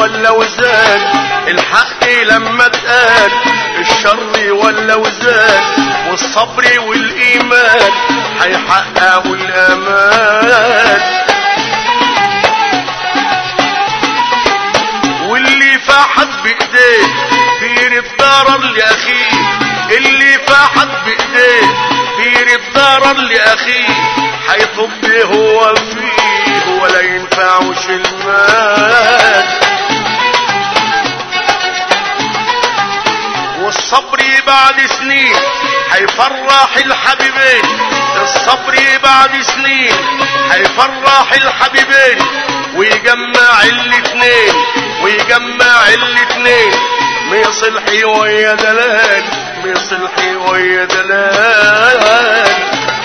ولا وزان الحق لما اتقال الشر ولا وزان والصبر والايمان هيحققوا الامان واللي فاحت بايديه بيرب ضرر لاخيه اللي فاحت بايديه بيرب ضرر لاخيه هيطب هو فيه ولا ينفعوش المال والصبر بعد سنين هيفرح الحبيبين الصبر بعد سنين هيفرح الحبيبين ويجمع الاتنين ويجمع الاتنين ميصلحي ويا دلال ميصلحي ويا دلال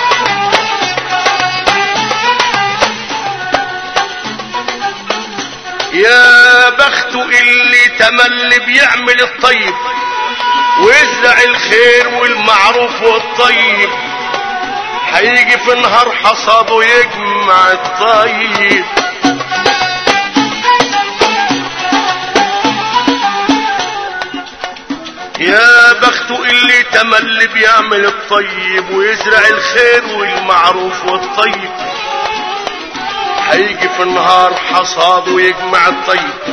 يا بخت اللي تملي بيعمل الطيب ويزرع الخير والمعروف والطيب هيجي في نهار حصاده يجمع الطيب يا بخت اللي تملي بيعمل الطيب ويزرع الخير والمعروف والطيب هيجي في النهار حصاد ويجمع الطيب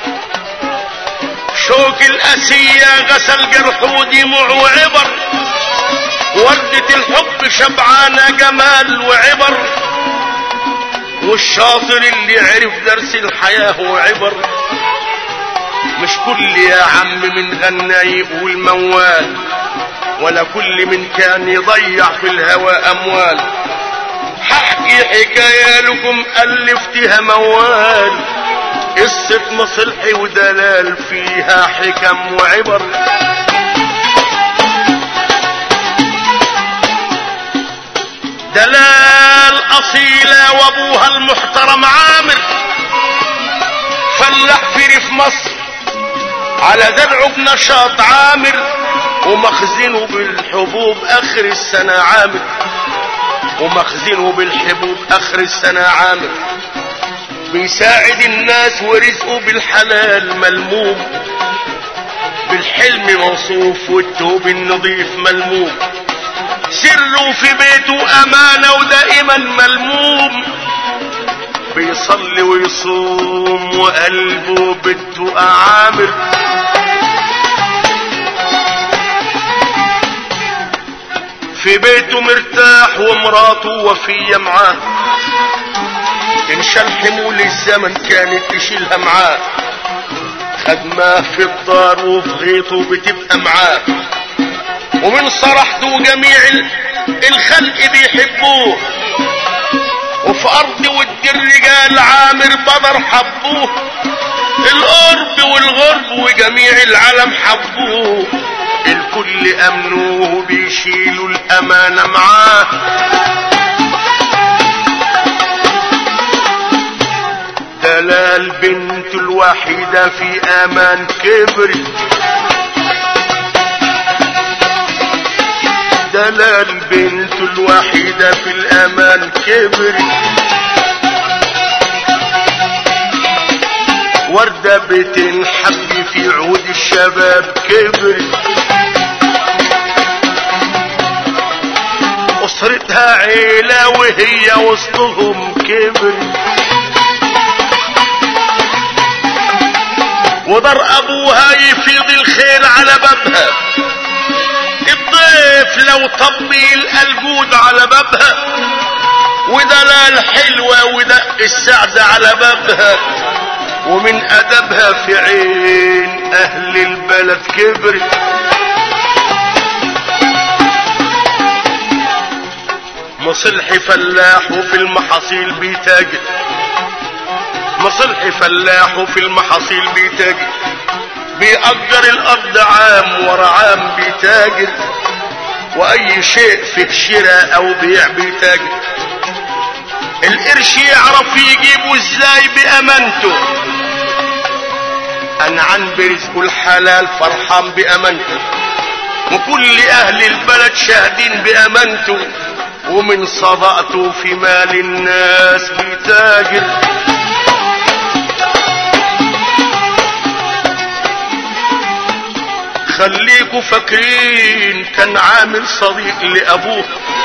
شوك الأسية غسل جرح ودموع وعبر وردة الحب شبعانة جمال وعبر والشاطر اللي عرف درس الحياة وعبر مش كل يا عم من غنى يقول موال ولا كل من كان يضيع في الهوى أموال ححكي حكاية لكم ألفتها موال قصة مصلحي ودلال فيها حكم وعبر دلال أصيلة وأبوها المحترم عامر فلاح في ريف مصر على درعه بنشاط عامر ومخزنه بالحبوب اخر السنة عامر ومخزنه بالحبوب اخر السنة عامر بيساعد الناس ورزقه بالحلال ملموم بالحلم موصوف والتوب النظيف ملموم سره في بيته امانة ودائما ملموم بيصلي ويصوم وقلبه بده عامر في بيته مرتاح ومراته وفية معاه ان شال حمول الزمن كانت تشيلها معاه خدماه في الدار وفي غيطه بتبقى معاه ومن صرحته جميع الخلق بيحبوه وفي ارض ود الرجال عامر بدر حبوه القرب والغرب وجميع العالم حبوه الكل امنوه بيشيلوا الامانة معاه دلال بنت الوحيدة في امان كبرت دلال بنت الوحيدة في الامان كبرت وردة بتنحب في عود الشباب كبرت أسرتها عيلة وهي وسطهم كبرت ودار أبوها يفيض الخير على بابها الضيف لو طب يلقى الجود على بابها ودلال حلوة ودق السعد على بابها ومن أدبها في عين أهل البلد كبرت مصلح فلاح وفي المحاصيل بيتاجر مصلح فلاح وفي المحاصيل بيتاجر بيأجر الأرض عام ورا عام بيتاجر وأي شيء فيه شراء أو بيع بيتاجر القرش يعرف يجيبه ازاي بأمانته أنا عن برزقه الحلال فرحان بأمانته وكل أهل البلد شاهدين بأمانته ومن صدقته في مال الناس بيتاجر خليكوا فاكرين كان عامل صديق لابوه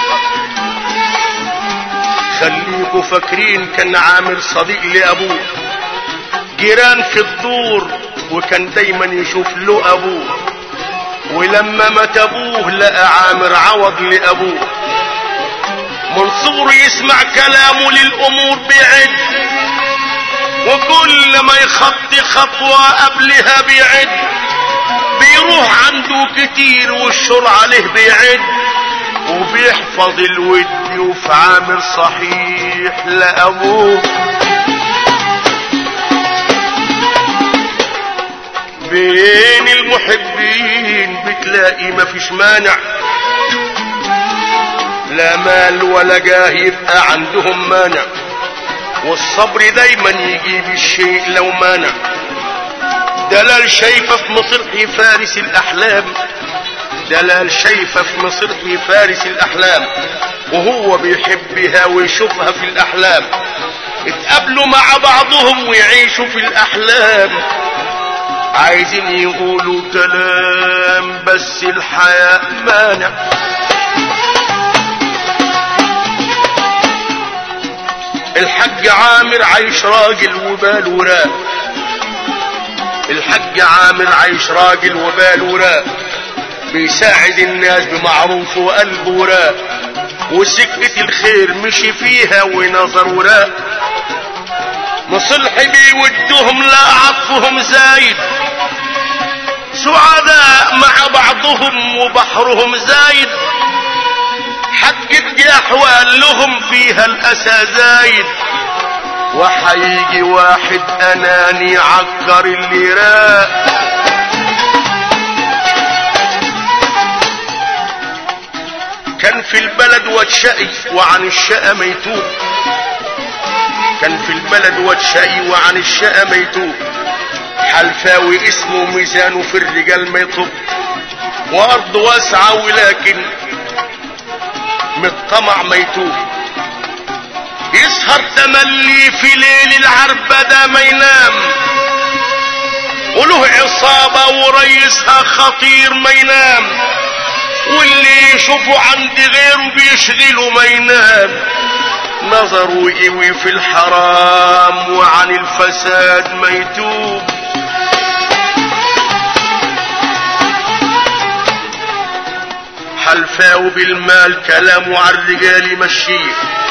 خليكوا فاكرين كان عامل صديق لابوه جيران في الدور وكان دايما يشوف له ابوه ولما مات ابوه لقى عامر عوض لابوه من صغره يسمع كلامه للامور بيعد وكل ما يخطي خطوة قبلها بيعد بيروح عنده كتير والشر عليه بيعد وبيحفظ الود وفي عامر صحيح لأبوه بين المحبين بتلاقي مفيش مانع لا مال ولا جاه يبقى عندهم مانع والصبر دايما يجيب الشيء لو مانع دلال شايفة في مصرحي فارس الأحلام دلال شايفة في مصرحي فارس الأحلام وهو بيحبها ويشوفها في الأحلام اتقابلوا مع بعضهم ويعيشوا في الأحلام عايزين يقولوا كلام بس الحياة مانع الحج عامر عايش راجل وبال وراء الحج عامر عايش راجل وبال وراء بيساعد الناس بمعروف وقلب وراء وسكة الخير مشي فيها ونظر وراء مصلح بيودهم لا عطفهم زايد سعداء مع بعضهم وبحرهم زايد حقق احوال لهم فيها الاسى زايد وحيجي واحد اناني عكر اللي راق كان في البلد واتشقي وعن الشقى ميتوب كان في البلد واتشقي وعن الشقى ميتوب حلفاوي اسمه ميزانه في الرجال ما يطب وارض واسعة ولكن من الطمع ما يتوب يسهر تملي في ليل العربدة ما ينام وله عصابة وريسها خطير ما ينام واللي يشوفه عند غيره بيشغله ما ينام نظره قوي في الحرام وعن الفساد ما يتوب حلفاو بالمال كلامه على الرجال يمشيه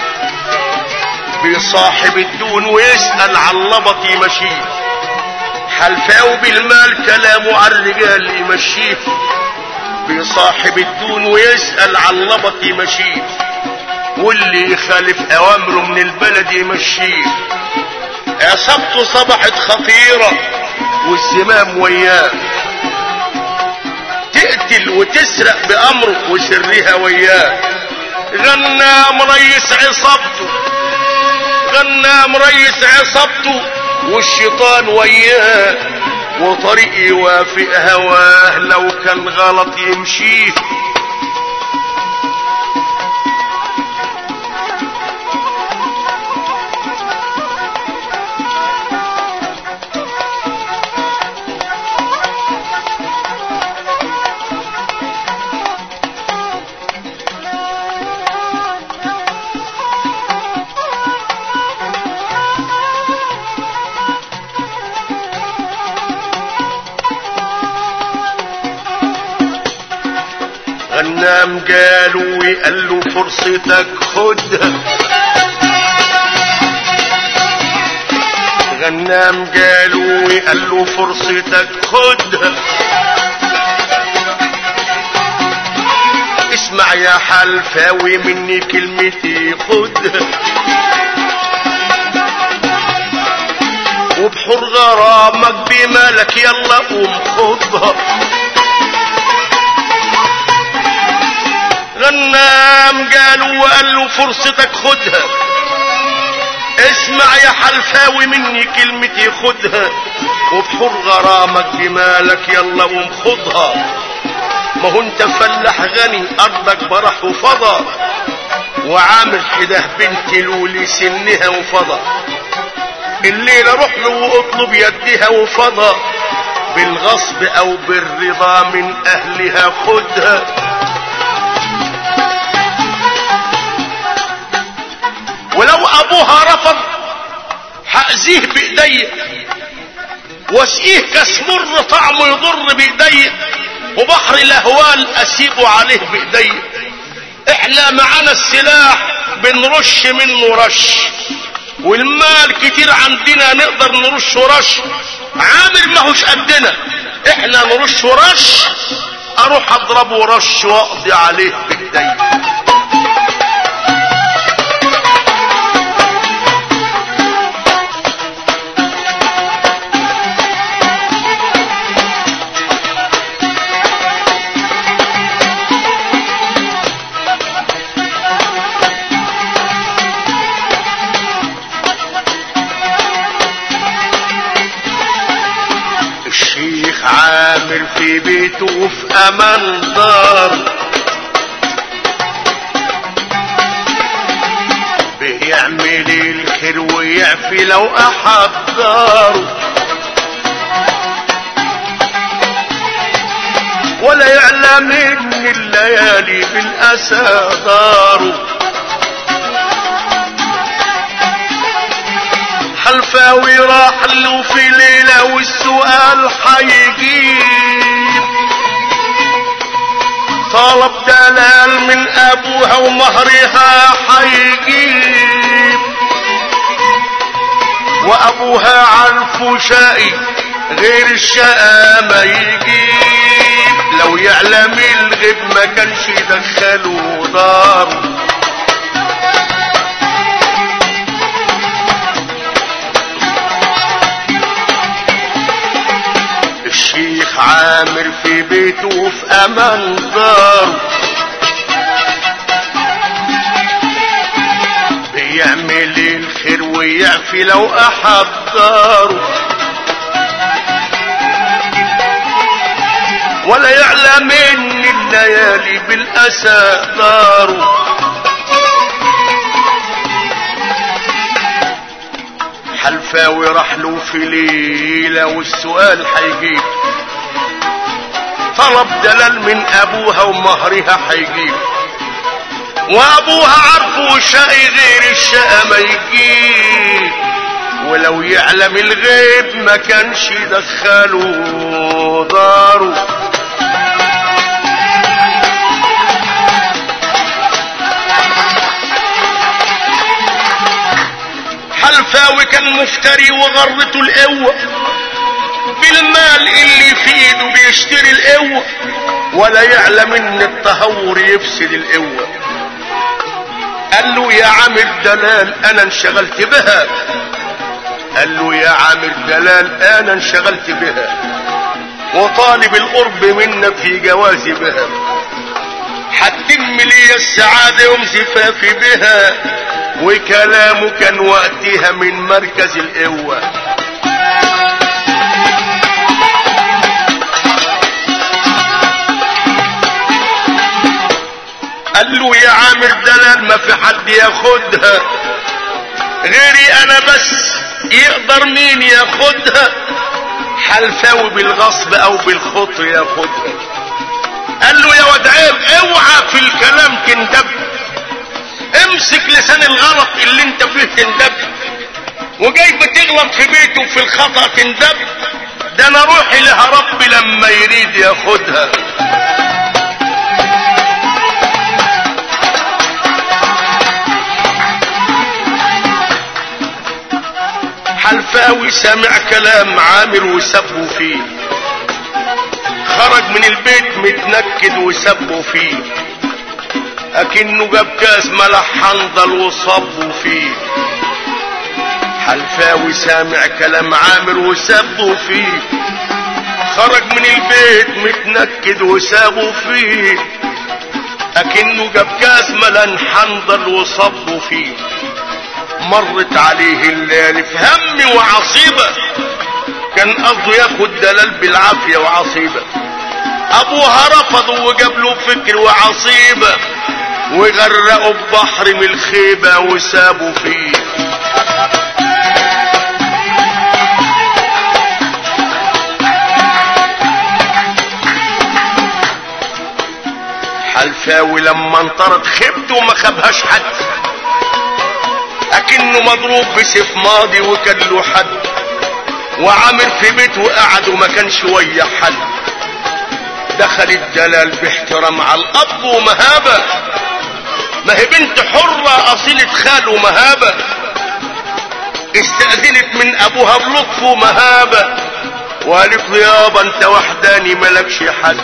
بصاحب الدون ويسأل على اللبط يمشيه حلفاو بالمال كلامه على الرجال يمشيه بصاحب الدون ويسأل على اللبط يمشيه واللي يخالف اوامره من البلد يمشيه عصابته صبحت خطيرة والزمام وياه تقتل وتسرق بأمره وسرها وياه غنى مريس عصابته غنى مريس عصابته والشيطان وياه وطريق يوافق هواه لو كان غلط يمشيه غنام قالوا وقال له فرصتك خدها غنام قالوا وقال له فرصتك خدها اسمع يا حلفاوي مني كلمتي خدها وبحر غرامك بمالك يلا قوم خدها غنام قالوا وقال له فرصتك خدها اسمع يا حلفاوي مني كلمتي خدها وبحر غرامك بمالك يلا قوم خدها ما هو انت فلاح غني ارضك برح وفضى وعامل حده بنت لولي سنها وفضى الليلة روح له واطلب يدها وفضى بالغصب او بالرضا من اهلها خدها ولو ابوها رفض هأذيه بايديا واسقيه كاس مر طعمه يضر بايديا وبحر الاهوال اسيبه عليه بايديا احنا معانا السلاح بنرش منه رش والمال كتير عندنا نقدر نرش رش عامر ماهوش قدنا احنا نرش رش اروح اضربه رش واقضي عليه بايديا الشيخ عامر في بيته وفي امان دار بيعمل الخير ويعفي لو احد داره ولا يعلم ان الليالي بالاسى داره حلفاوي راح له في ليلة والسؤال حيجيب طلب دلال من ابوها ومهرها حيجيب وابوها عارفه شقي غير الشقا ما يجيب لو يعلم الغيب ما كانش يدخله داره الشيخ عامر في بيته وفي امان دار بيعمل الخير ويعفي لو احد داره ولا يعلم ان الليالي بالاسى داره حلفاوي راح له في ليلة والسؤال حيجيب طلب دلال من ابوها ومهرها حيجيب وابوها عارفه شقي غير الشقا ما يجيب ولو يعلم الغيب ما كانش يدخله داره حلفاوي كان مفتري وغرته القوة بالمال اللي في ايده بيشتري القوة ولا يعلم ان التهور يفسد القوة قال له يا عامر دلال انا انشغلت بها قال له يا عامر دلال انا انشغلت بها وطالب القرب منا في جوازي بها هتتم لي السعادة يوم زفافي بها وكلامه كان وقتها من مركز القوة قال له يا عامر دلال ما في حد ياخدها غيري انا بس يقدر مين ياخدها حلفاوي بالغصب او بالخطر ياخدها قال له يا واد عيب اوعى في الكلام تندب امسك لسان الغلط اللي انت فيه تندب وجاي بتغلط في بيته في الخطأ تندب ده انا روحي لها ربي لما يريد ياخدها حلفاوي سامع كلام عامر وسبه فيه خرج من البيت متنكد وسبه فيه اكنه جاب كاس ملح حنظل وصبه فيه حلفاوي سامع كلام عامر وسبه فيه خرج من البيت متنكد وسابه فيه اكنه جاب كاس ملح حنظل وصبه فيه مرت عليه الليالي في هم وعصيبة كان قصده ياخد دلال بالعافية وعصيبة ابوها رفضه وجاب له فكر وعصيبة وغرقوا ببحر من الخيبة وسابوا فيه حلفاوي لما انطرد خبت وما خبهاش حد اكنه مضروب بسيف ماضي وكان له حد وعامر في بيته وقعد وما كانش ويا حد دخل الدلال باحترام على الاب ومهابه ما هي بنت حرة اصيلة خال ومهابة استأذنت من ابوها بلطف ومهابة وقالت له يابا انت وحداني ملكش حد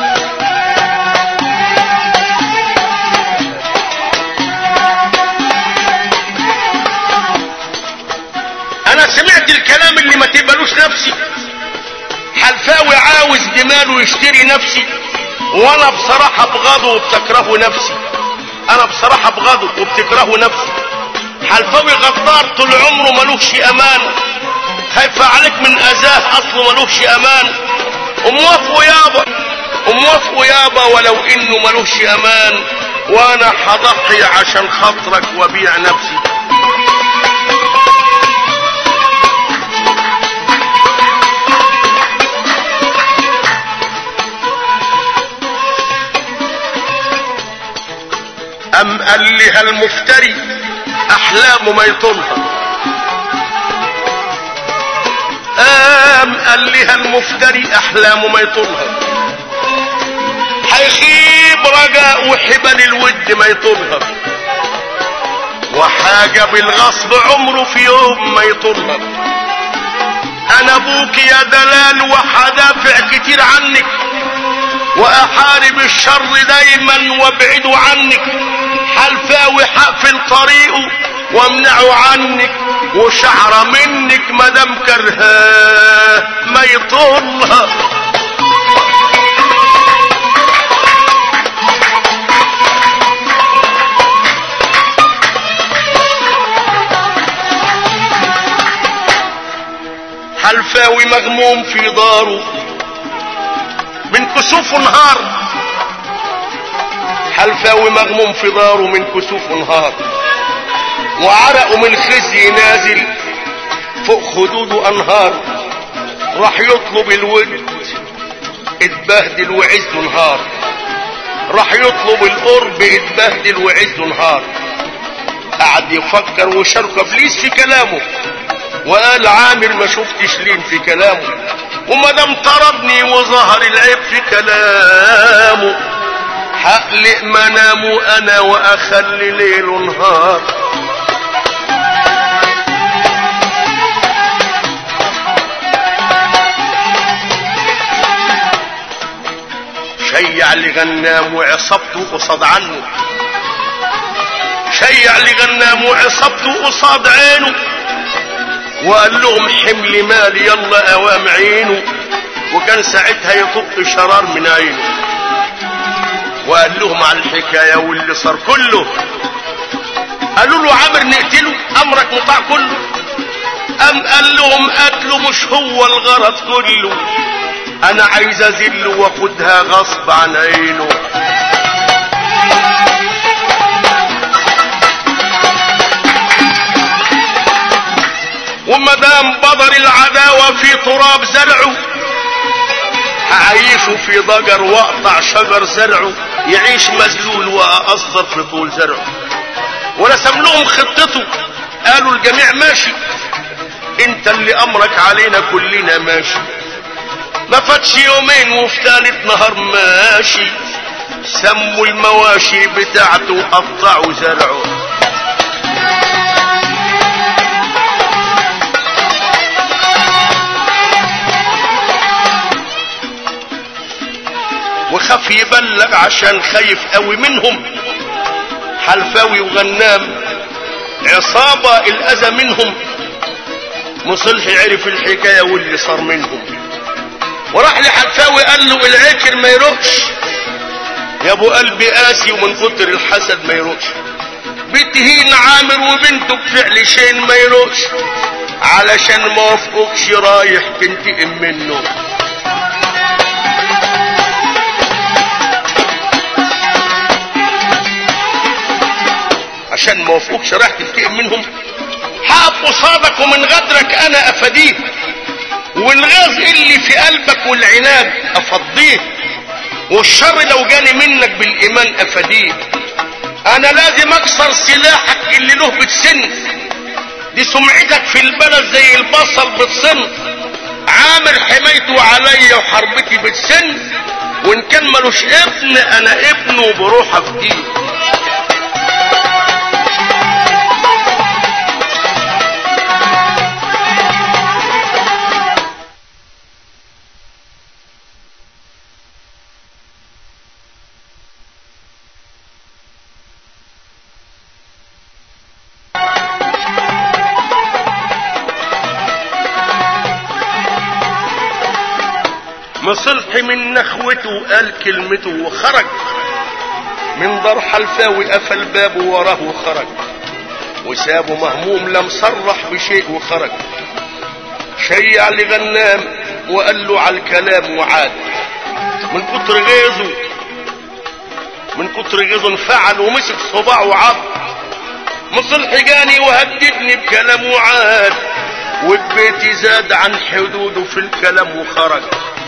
انا سمعت الكلام اللي ما تقبلوش نفسي حلفاوي عاوز جماله يشتري نفسي وانا بصراحة بغضه وبتكرهه نفسي انا بصراحة بغضه وبتكرهه نفسي حلفاوي غدار طول عمره ملوش امان خايف عليك من اذاه اصله ملوش امان وموافقه يابا وموافقه يابا ولو انه ملوش امان وانا هضحي عشان خاطرك وابيع نفسي ام قال لي المفتري احلامه ما يطولها ام قال لي المفتري احلامه ما يطولها هيخيب رجاء وحبل الود ما يطولها وحاجة بالغصب عمره في يوم ما يطولها انا ابوك يا دلال وحدافع كتير عنك واحارب الشر دايما وابعده عنك حلفاوي حقفل طريقه وامنعه عنك وشعره منك مدام كرهاه ما يطولها حلفاوي مغموم في داره من كسوف نهار حلفاوي مغموم في داره من كسوف نهار وعرقه من خزي نازل فوق خدوده انهار راح يطلب الود اتبهدل وعزه نهار راح يطلب القرب اتبهدل وعزه نهار قعد يفكر وشارك ابليس في كلامه وقال عامر ما شفتش لين في كلامه وما دام طردني وظهر العيب في كلامه حقلق منامه انا واخلي ليل نهار شيع لغنام وعصبته قصاد عنه شيع لغنام وعصبته قصاد عينه وقال لهم حمل مالي يلا اوام عينه وكان ساعتها يطق شرار من عينه وقال لهم على الحكاية واللي صار كله قالوا له عامر نقتله امرك مطاع كله ام قال لهم قتله مش هو الغرض كله انا عايز ازله واخدها غصب عن عينه ومدام بضر العداوة في تراب زرعه هعيشه في ضجر واقطع شجر زرعه يعيش مذلول واقصر في طول زرعه ورسم لهم خطته قالوا الجميع ماشي انت اللي امرك علينا كلنا ماشي ما فاتش يومين وفي ثالث نهار ماشي سموا المواشي بتاعته وقطعوا زرعه وخاف يبلغ عشان خايف قوي منهم حلفاوي وغنام عصابة الأذى منهم مصلح عرف الحكاية واللي صار منهم وراح لحلفاوي قال له العكر ما يروحش يا ابو قلبي قاسي ومن كتر الحسد ما يروحش بتهين عامر وبنته بفعل شيء ما يروحش علشان ما وافقكش رايح تنتقم منه عشان ما وافقكش رايح تنتقم منهم هقف قصادك ومن غدرك انا افديه والغاز اللي في قلبك والعناد افضيه والشر لو جاني منك بالايمان افاديك انا لازم اكسر سلاحك اللي له بتسن دي سمعتك في البلد زي البصل بتصن عامل حمايته عليا وحربتي بتسن وان كان ملوش ابن انا ابنه بروح افديه مصلحي من نخوته قال كلمته وخرج من دار حلفاوي قفل بابه وراه وخرج وسابه مهموم لم صرح بشيء وخرج شيع لغنام وقال له على الكلام وعاد من كتر غيظه من كتر غيظه انفعل ومسك صباعه وعض مصلحي جاني وهددني بكلام وعاد وبيتي زاد عن حدوده في الكلام وخرج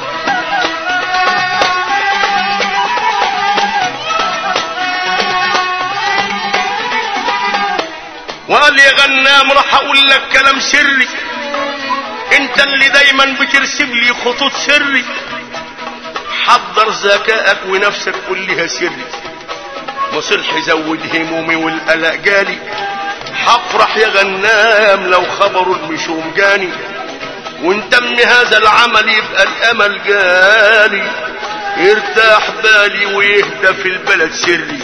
وقال يا غنام راح اقول لك كلام سري انت اللي دايما بترسم لي خطوط سري حضر ذكائك ونفسك كلها سري مصلح زود همومي والقلق جالي هفرح يا غنام لو خبروا المشوم جاني وان تم هذا العمل يبقى الامل جالي يرتاح بالي ويهدى في البلد سري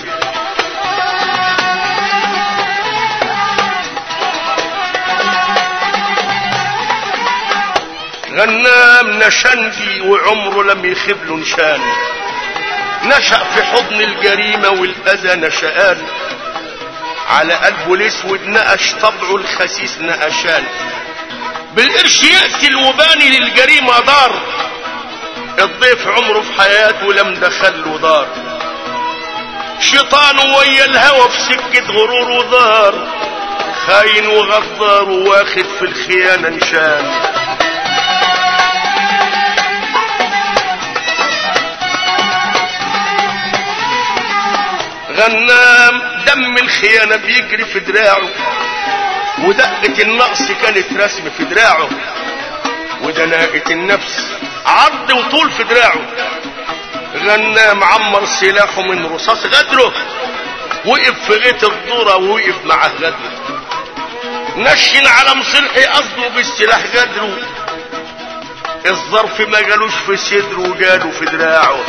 غنام نشندي وعمره لم يخب له نشان نشأ في حضن الجريمة والأذى نشآن على قلبه الاسود نقش طبعه الخسيس نقشان بالقرش يأتي الوباني للجريمة دار الضيف عمره في حياته لم دخل له دار شيطانه ويا الهوى في سكة غرور ودار خاين وغدار واخد في الخيانة نشان غنام دم الخيانة بيجري في دراعه ودقة النقص كانت رسم في دراعه ودناءة النفس عرض وطول في دراعه غنام عمر سلاحه من رصاص غدره وقف في غيط الذرة ووقف معاه غدره نشن على مصلحي قصده بالسلاح غدره الظرف ما جالوش في صدره وجاله في دراعه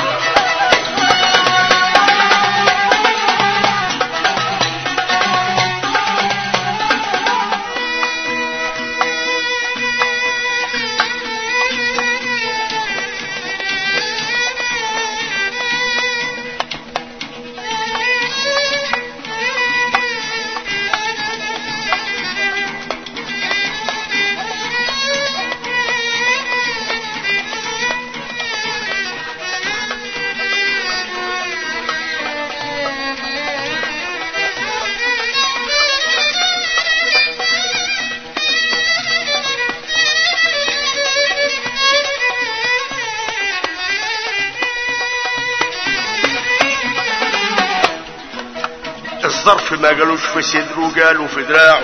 الظرف ما جالوش في صدره جاله في دراعه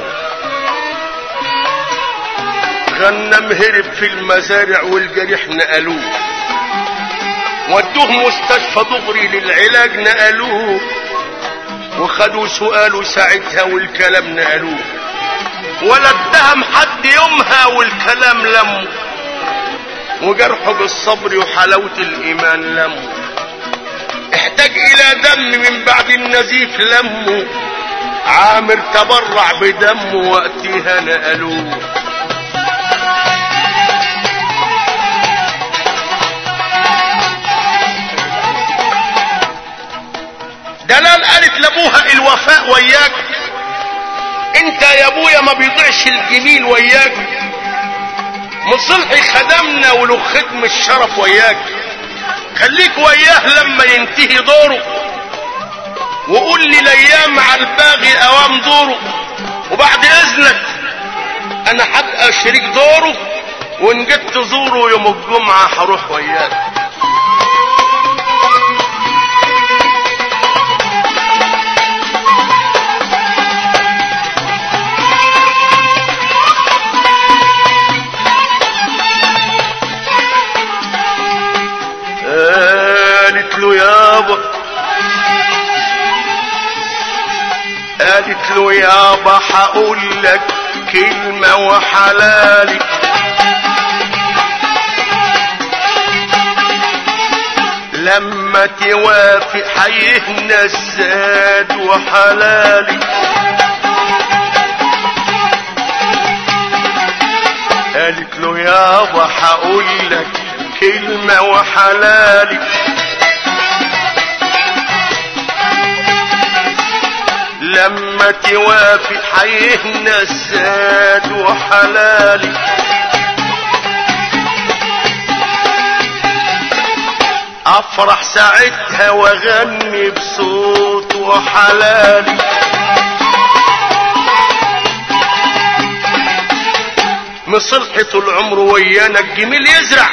غنم هرب في المزارع والجريح نقلوه ودوه مستشفى دغري للعلاج نقلوه وخدوا سؤاله ساعتها والكلام نقلوه ولا اتهم حد يومها والكلام لمه وجرحه بالصبر وحلاوة الإيمان لمه احتاج الى دم من بعد النزيف لمه عامر تبرع بدمه وقتها نقلوه دلال قالت لابوها الوفاء وياك انت يا ابويا ما بيضيعش الجميل وياك مصلحي خدمنا وله خدم الشرف وياك خليك وياه لما ينتهي دوره وقول لي الايام على الباغي اوام دوره وبعد اذنك انا هبقى شريك دوره وان جيت تزوره يوم الجمعه هروح وياك يابا قالت له يابا هقول لك كلمة وحلالي لما توافق حيهنا الزاد وحلالي قالت له يابا هقول لك كلمة وحلالي لما توافق حيهنا الزاد وحلالي افرح ساعتها واغني بصوت وحلالي مصلحة طول عمره ويانا الجميل يزرع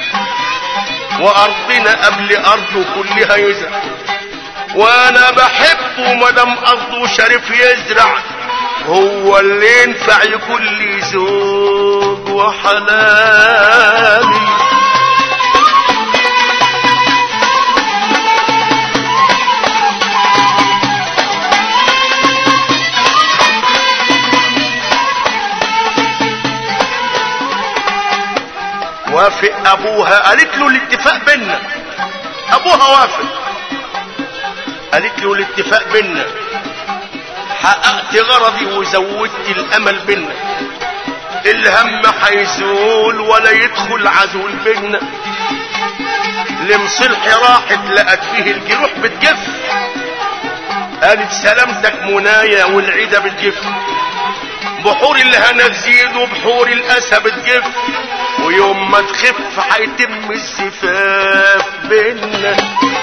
وارضنا قبل ارضه كلها يزرع وانا بحبه مدام قصده شريف يزرع هو اللي ينفع يكون لي زوج وحلالي وافق ابوها قالت له الاتفاق بينا ابوها وافق قالت له الاتفاق بينا حققت غرضي وزودت الامل بينا الهم هيزول ولا يدخل عزول بينا لمصلحي راحت لقت فيه الجروح بتجف قالت سلامتك منايا والعيدة بتجف بحور الهنا تزيد وبحور الاسى بتجف ويوم ما تخف هيتم الزفاف بينا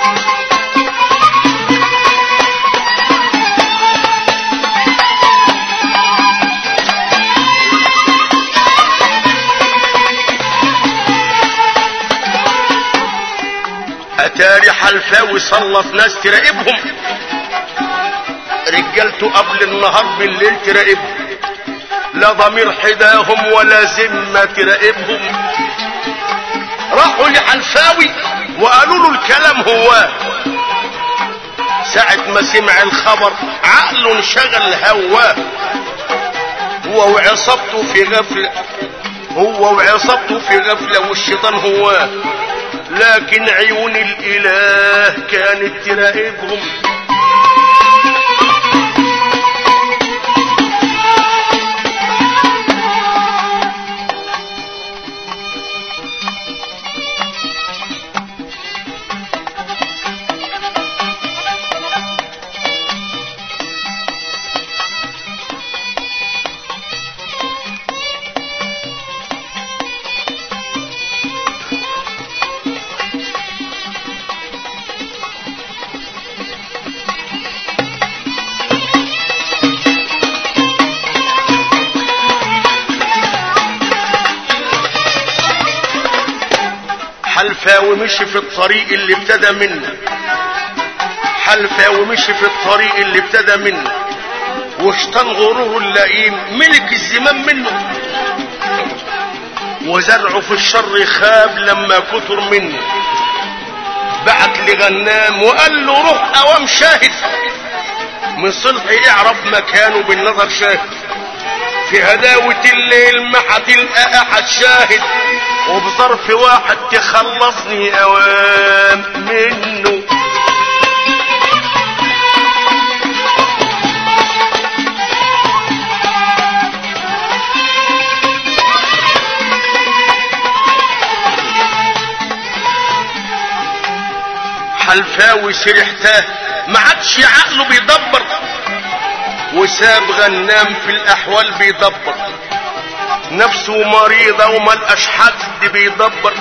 اتاري حلفاوي صلت ناس تراقبهم رجالته قبل النهار بالليل تراقبهم لا ضمير حداهم ولا ذمه تراقبهم راحوا لحلفاوي وقالوا له الكلام هو ساعة ما سمع الخبر عقله انشغل هواه هو وعصابته في غفلة هو وعصابته في غفلة والشيطان هواه لكن عيون الاله كانت تراقبهم حلفاوي مشي في الطريق اللي ابتدى منه حلفاوي مشي في الطريق اللي ابتدى منه واشتن غروره اللئيم ملك الزمام منه وزرعه في الشر خاب لما كتر منه بعت لغنام وقال له روح اوام شاهد من صلحي اعرف مكانه بالنظر شاهد في هداوة الليل ما هتلقى احد شاهد وبظرف واحد تخلصني اوام منه حلفاوي سرحتاه ما عادش عقله بيدبر وساب غنام في الاحوال بيدبر نفسه مريضة وملقاش حد بيدبر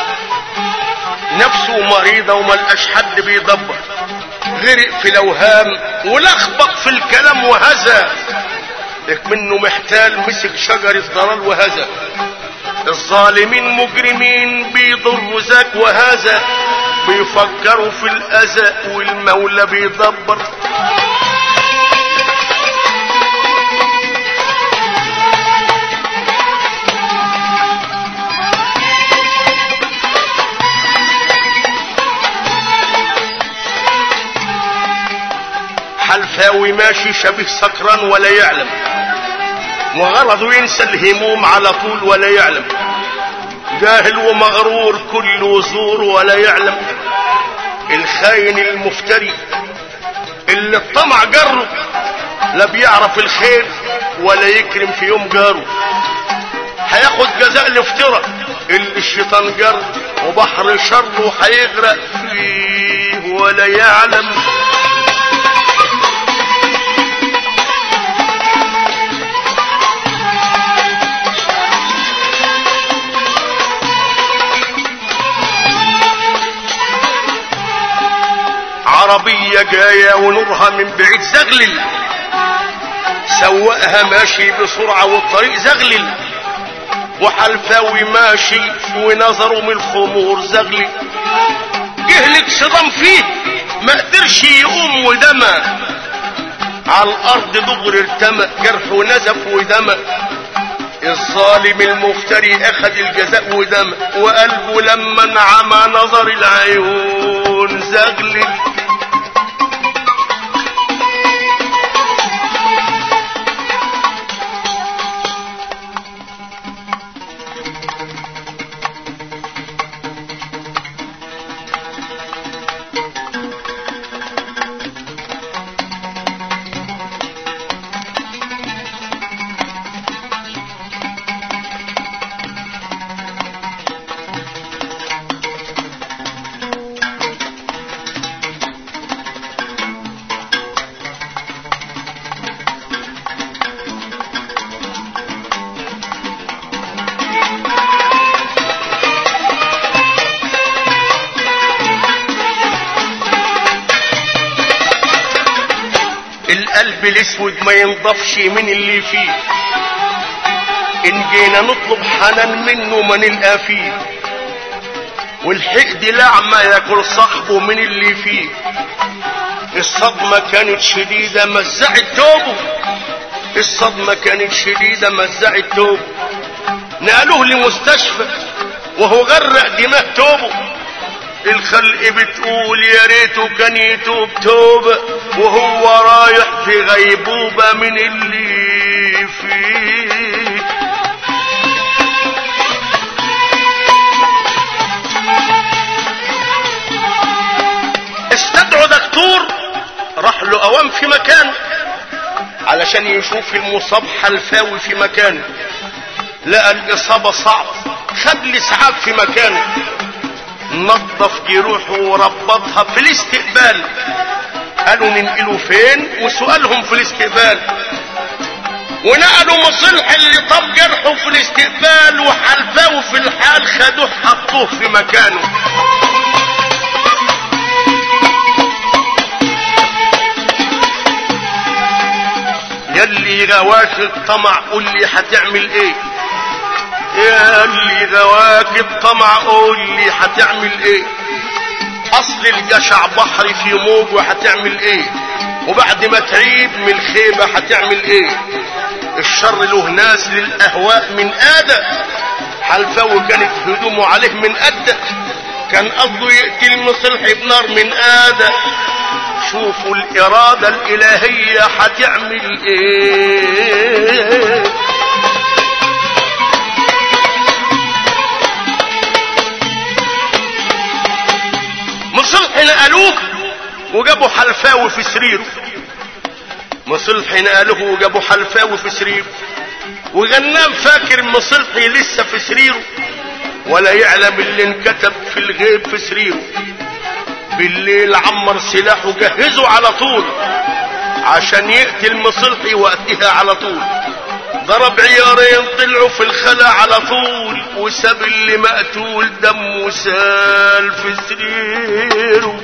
نفسه مريضة وملقاش حد بيدبر غرق في الاوهام ولخبط في الكلام وهزا لك منه محتال مسك شجر الضلال وهزا الظالمين مجرمين بيضروا ذاك وهذا بيفكروا في الاذى والمولى بيدبر حلفاوي ماشي شبيه سكران ولا يعلم وغرضه ينسى الهموم على طول ولا يعلم جاهل ومغرور كل زور ولا يعلم الخاين المفتري اللي الطمع جره لا بيعرف الخير ولا يكرم في يوم جاره هياخد جزاء الافتراء اللي الشيطان جر وبحر شره هيغرق فيه ولا يعلم عربية جاية ونورها من بعيد زغلل سواقها ماشي بسرعة والطريق زغلل وحلفاوي ماشي ونظره من الخمور زغلل جهلك صدام فيه ما قدرش يقوم ودمى على الارض دغر ارتمى جرحه نزف ودمى الظالم المفتري اخذ الجزاء ودمى وقلبه لما انعمى نظر العيون زغلل القلب الاسود ما ينضفش من اللي فيه ان جينا نطلب حنان منه ما نلقى فيه والحقد لعمة ياكل صاحبه من اللي فيه الصدمة كانت شديدة مزعت توبه الصدمة كانت شديدة مزعت توبه نقلوه لمستشفى وهو غرق دماغ توبه الخلق بتقول يا ريته كان يتوب توبة وهو رايح في غيبوبة من اللي فيه استدعوا دكتور راح له اوام في مكان علشان يشوف المصاب حلفاوي في مكانه لقى الاصابة صعب خد الاسعاف في مكانه نظف جروحه وربطها في الاستقبال قالوا ننقله فين وسؤالهم في الاستقبال ونقلوا مصلح اللي طب جرحه في الاستقبال وحلفاه في الحال خدوه حطوه في مكانه يلي غواك الطمع قول لي هتعمل ايه يا اللي غواك الطمع قول لي هتعمل ايه اصل الجشع بحر في موج وهتعمل ايه وبعد ما تعيب من الخيبة هتعمل ايه الشر له ناس للاهواء من ادى حلفاوي كانت هدومه عليه من ادى كان قصده يقتل مصلح بنار من ادى شوفوا الارادة الالهية هتعمل ايه مصلح نقلوه وجابوا حلفاوي في سريره مصلح نقلوه وجابوا حلفاوي في سريره وغنام فاكر مصلحي لسه في سريره ولا يعلم اللي انكتب في الغيب في سريره بالليل عمر سلاحه جهزه على طول عشان يقتل مصلحي وقتها على طول ضرب عيارين طلعوا في الخلا على طول وساب اللي مقتول دمه سال في سريره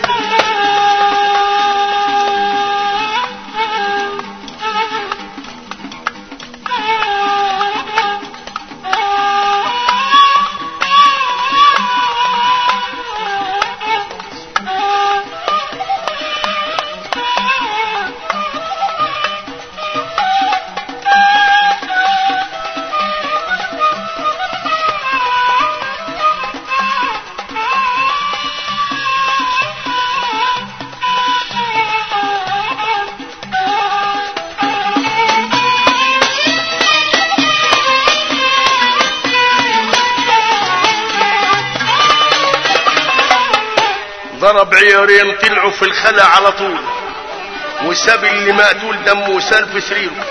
ضرب عيارين طلعوا في الخلا على طول وساب اللي مقتول دمه سال في سريره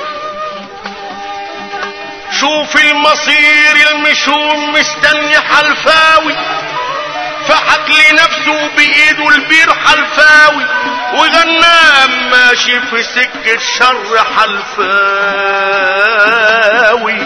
شوف المصير المشوم مستني حلفاوي فحك لنفسه بايده البير حلفاوي وغنام ماشي في سكة شر حلفاوي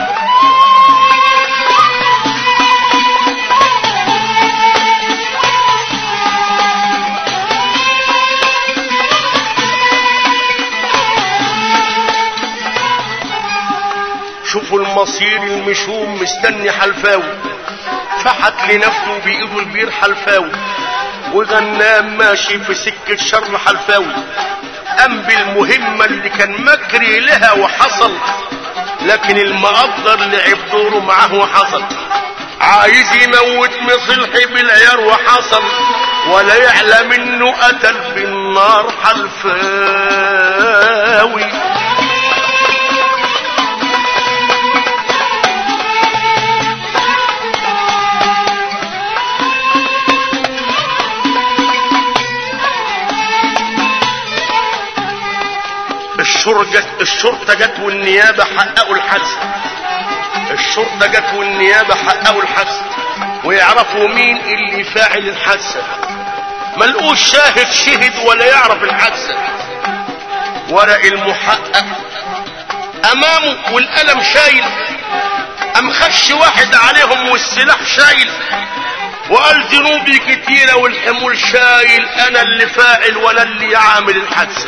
شوفوا المصير المشوم مستني حلفاوي فحت لنفسه بايده البير حلفاوي وغنام ماشي في سكة شر حلفاوي قام بالمهمة اللي كان مكري لها وحصل لكن المقدر لعب دوره معاه وحصل عايز يموت مصلحي بالعيار وحصل ولا يعلم انه قتل بالنار حلفاوي الشرطة الشرطة جت والنيابة حققوا الحادثة الشرطة جت والنيابة حققوا الحادثة ويعرفوا مين اللي فاعل الحادثة ملقوش شاهد شهد ولا يعرف الحادثة ورق المحقق امامه والقلم شايل ام خش واحد عليهم والسلاح شايل وقال ذنوبي كتيرة والحمول شايل انا اللي فاعل ولا اللي عامل الحادثة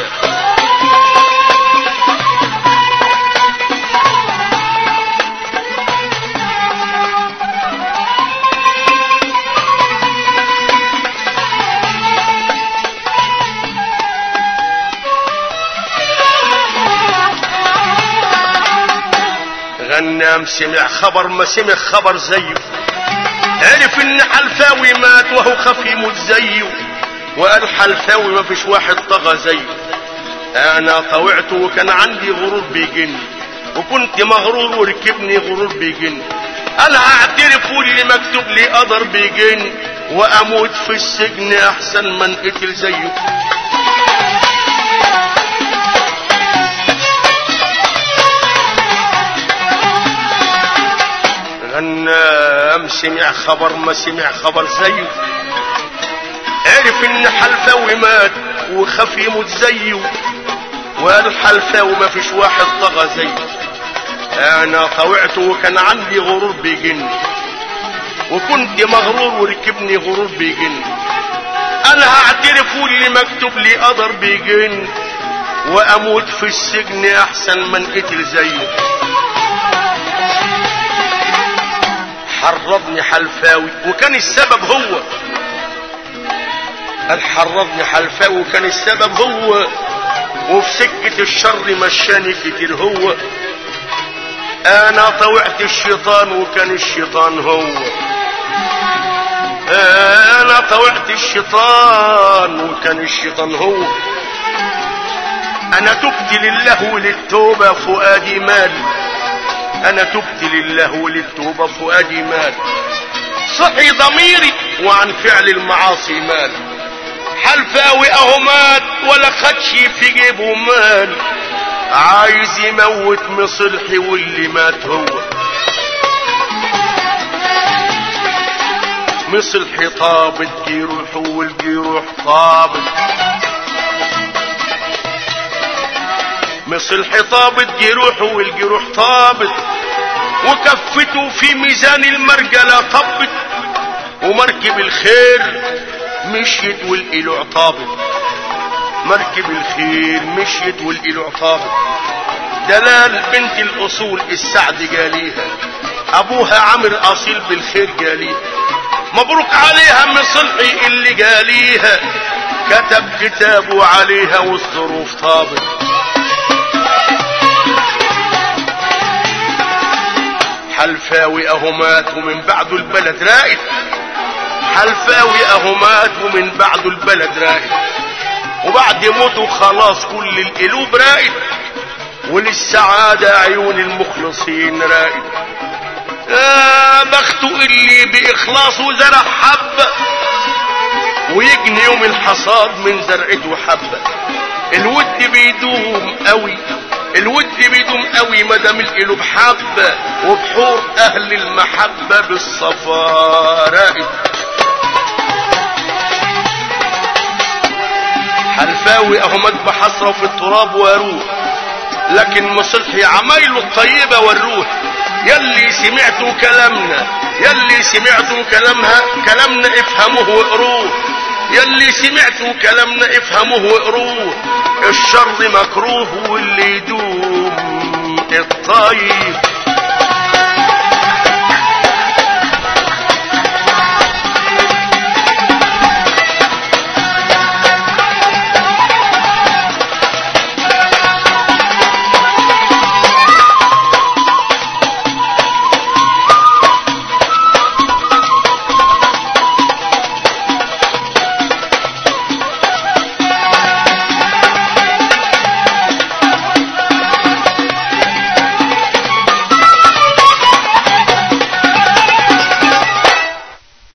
غنام سمع خبر ما سمع خبر زيه عرف ان حلفاوي مات وهو خاف يموت زيه وقال حلفاوي ما فيش واحد طغى زيه انا طوعته وكان عندي غرور بيجن وكنت مغرور وركبني غرور بيجن انا هعترف واللي مكتوب لي قدر بيجن واموت في السجن احسن من قتل زيه غنام سمع خبر ما سمع خبر زيه عرف ان حلفاوي مات وخاف يموت زيه وقال حلفاوي ما فيش واحد طغى زيه انا طوعته وكان عندي غرور بيجن وكنت مغرور وركبني غرور بيجن انا هعترف واللي مكتوب لي قدر بيجن واموت في السجن احسن من قتل زيه حرضني حلفاوي وكان السبب هو قال حرضني حلفاوي وكان السبب هو وفي سكة الشر مشاني كتير هو انا طوعت الشيطان وكان الشيطان هو انا طوعت الشيطان وكان الشيطان هو انا تبت لله وللتوبة فؤادي مالي انا تبت لله وللتوبة فؤادي مال صحي ضميري وعن فعل المعاصي مال حلفاوي اهو مات ولا خدش في جيبه مال عايز يموت مصلحي واللي مات هو مصلحي طابت جيروح والجيروح طابت مصلحي طابت جروحه والجروح طابت وكفته في ميزان المرجلة طبت ومركب الخير مشيت والقلوع طابت مركب الخير مشيت والقلوع طابت دلال بنت الاصول السعد جاليها ابوها عمر اصيل بالخير جاليها مبروك عليها مصلحي اللي جاليها كتب كتابه عليها والظروف طابت حلفاوي اهو مات ومن بعده البلد رائد حلفاوي اهو مات ومن بعده البلد رائد وبعد موته خلاص كل القلوب رائد وللسعادة عيون المخلصين رائد آه بخته اللي بإخلاصه زرع حبة ويجني يوم الحصاد من زرعته حبة الود بيدوم قوي الود بيدوم قوي مدام القلوب حبة وبحور اهل المحبة بالصفا راقد حلفاوي اهو مذبح حسرة في التراب واروح لكن مصلحي عمايله الطيبة والروح يلي سمعتوا كلامنا يلي سمعتوا كلامها كلامنا افهموه واقروه يلي سمعتوا كلامنا افهموه واقروه الشر مكروه واللي يدوم الطيب